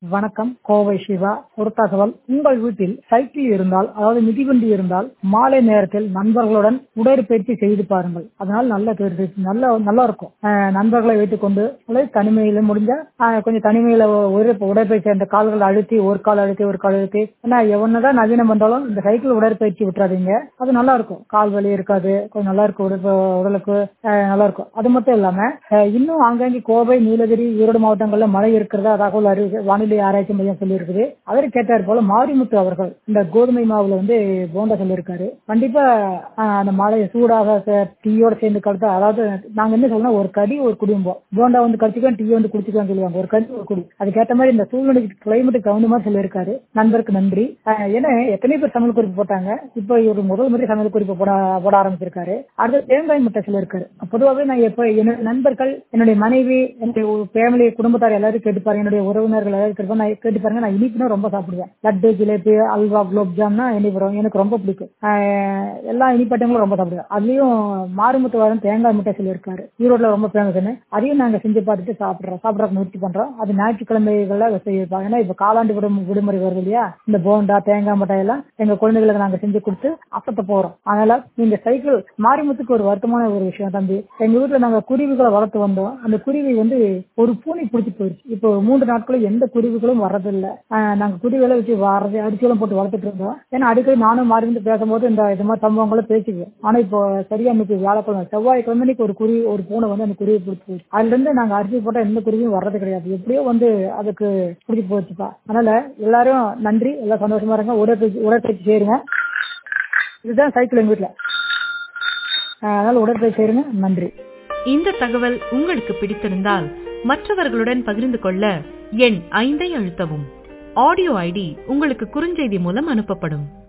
வணக்கம் கோவை சிவா ஒரு தகவல் உங்கள் வீட்டில் சைக்கிள் இருந்தால் அதாவது மிதிவண்டி இருந்தால் மாலை நேரத்தில் நண்பர்களுடன் உடற்பயிற்சி செய்து பாருங்கள் அதனால் நல்ல தேர்வு நல்ல நல்லா இருக்கும் அஹ் நண்பர்களை வைத்துக் கொண்டு அல்லது தனிமையில முடிஞ்ச அஹ் கொஞ்சம் தனிமையில ஒரு உடற்பயிற்சி அந்த கால்களை அழுத்தி ஒரு கால் அழுத்தி ஒரு கால் அழுத்தி ஏன்னா எவனதான் நவீனம் வந்தாலும் இந்த சைக்கிள் உடற்பயிற்சி விட்டுறாதீங்க அது நல்லா இருக்கும் கால் வலி இருக்காது கொஞ்சம் நல்லா இருக்கும் உடற்ப- உடலுக்கு அஹ் நல்லா இருக்கும் அது மட்டும் இல்லாம அஹ் இன்னும் ஆங்காங்கே கோவை நீலகிரி ஈரோடு மாவட்டங்கள்ல மழை இருக்கிறதா தகவல் அறிவு வானிலை ஆராய்ச்சி மையம் சொல்லியிருக்குது அவர் கேட்டார் போல மாரிமுத்து அவர்கள் இந்த கோதுமை மாவுல வந்து போண்டா சொல்லியிருக்காரு கண்டிப்பா அஹ், அந்த மழை சூடாக ச- டீயோட சேர்ந்து கலந்து அதாவது நாங்க என்ன சொல்லணும் ஒரு கடி ஒரு குடிம்போம் போண்டா வந்து கடிச்சுக்கலாம் டீ வந்து குடிச்சுக்கலாம் சொல்லுவாங்க ஒரு கடி ஒரு குடி அதுக்கேற்ற மாதிரி இந்த சூழ்நிலைக்கு கிளைமேட்டுக்கு தகுந்த மாதிரி சொல்லியிருக்காரு நண்பருக்கு நன்றி அஹ், ஏன்னா எத்தனை பேர் சமையல் குறிப்பு போட்டாங்க இப்போ இவர் முதல் முறை சமையல் குறிப்பு போட போட ஆரம்பிச்சிருக்காரு அடுத்து தேங்காய் முட்டை சொல்லியிருக்காரு பொதுவாகவே நான் எப்ப என்னுடைய நண்பர்கள் என்னுடைய மனைவி என்னுடைய ஃபேமிலி குடும்பத்தார் எல்லாரும் கேட்டுப்பாரு என்னுடைய உறவினர்கள் எல்லாரும் கேட்டுப்பாரு நான் கேட்டு பாருங்க நான் இனிப்புனா ரொம்ப சாப்பிடுவேன் லட்டு ஜிலேபி அல்வா குலோப் ஜாம்னா இனிப்பு ரொம்ப- எனக்கு ரொம்ப பிடிக்கும் ஆஹ் எல்லா இனிப்பட்டங்களும் ரொம்ப சாப்பிடுவேன் அதுலயும் மாறுமுத்து வாரம் தேங்காய் முட்டை சொல்லியிருக்காரு ஈரோட்ல ரொம்ப ஃபேமஸ் அதையும் நாங்க செஞ்சு பார்த்துட்டு சாப்பிடுறோம் சாப்பிடறதுக்கு முயற்சி பண்றோம் அது ஞாயிற்றுக்கிழமைகள்ல செய்யிருப்பாங்க ஏன்னா இப்ப காலாண்டு விடுமு- விடுமுறை வருது இல்லையா இந்த போண்டா தேங்காய் மிட்டாய் எல்லாம் எங்க குழந்தைகளுக்கு நாங்க செஞ்சு கொடுத்து அசத்த போறோம் அதனால நீங்க சைக்கிள் மாரிமுத்துக்கு ஒரு வருத்தமான ஒரு விஷயம் தம்பி எங்க வீட்டுல நாங்க குருவிகளை வளர்த்து வந்தோம் அந்த குருவி வந்து ஒரு பூனை பிடிச்சி போயிடுச்சு இப்போ மூன்று நாட்களும் எந்த குருவிகளும் வர்றதில்ல ஆஹ் நாங்க குருவிகளை வச்சு வர்றது அரிசியெல்லாம் போட்டு வளர்த்துட்டு இருந்தோம் ஏன்னா அடிக்கடி நானும் மாறி வந்து பேசும்போது இந்த இது மாதிரி சம்பவங்களும் பேசிக்குவோம் ஆனா இப்போ சரியா இன்னைக்கு வியாழக்கிழமை செவ்வாய்க்கிழமை இன்னைக்கு ஒரு குருவி ஒரு பூனை வந்து அந்த குருவி பிடிச்சி போயிடுச்சு அதுல இருந்து நாங்க அரிசி போட்டா எந்த குருவியும் வர்றது கிடையாது எப்படியோ வந்து அதுக்கு பிடிச்சி போச்சுப்பா அதனால எல்லாரும் நன்றி எல்லாம் சந்தோஷமா இருங்க உடற்பயிற்சி உடற்பயிற்சி செய்யுங்க இதுதான் சைக்கிள் எங்க வீட்டுல ஆஹ் அதனால உடற்பயிற்சி செய்யுங்க நன்றி இந்த தகவல் உங்களுக்கு பிடித்திருந்தால் மற்றவர்களுடன் பகிர்ந்து கொள்ள எண் ஐந்தை அழுத்தவும் ஆடியோ ஐடி உங்களுக்கு குறுஞ்செய்தி மூலம் அனுப்பப்படும்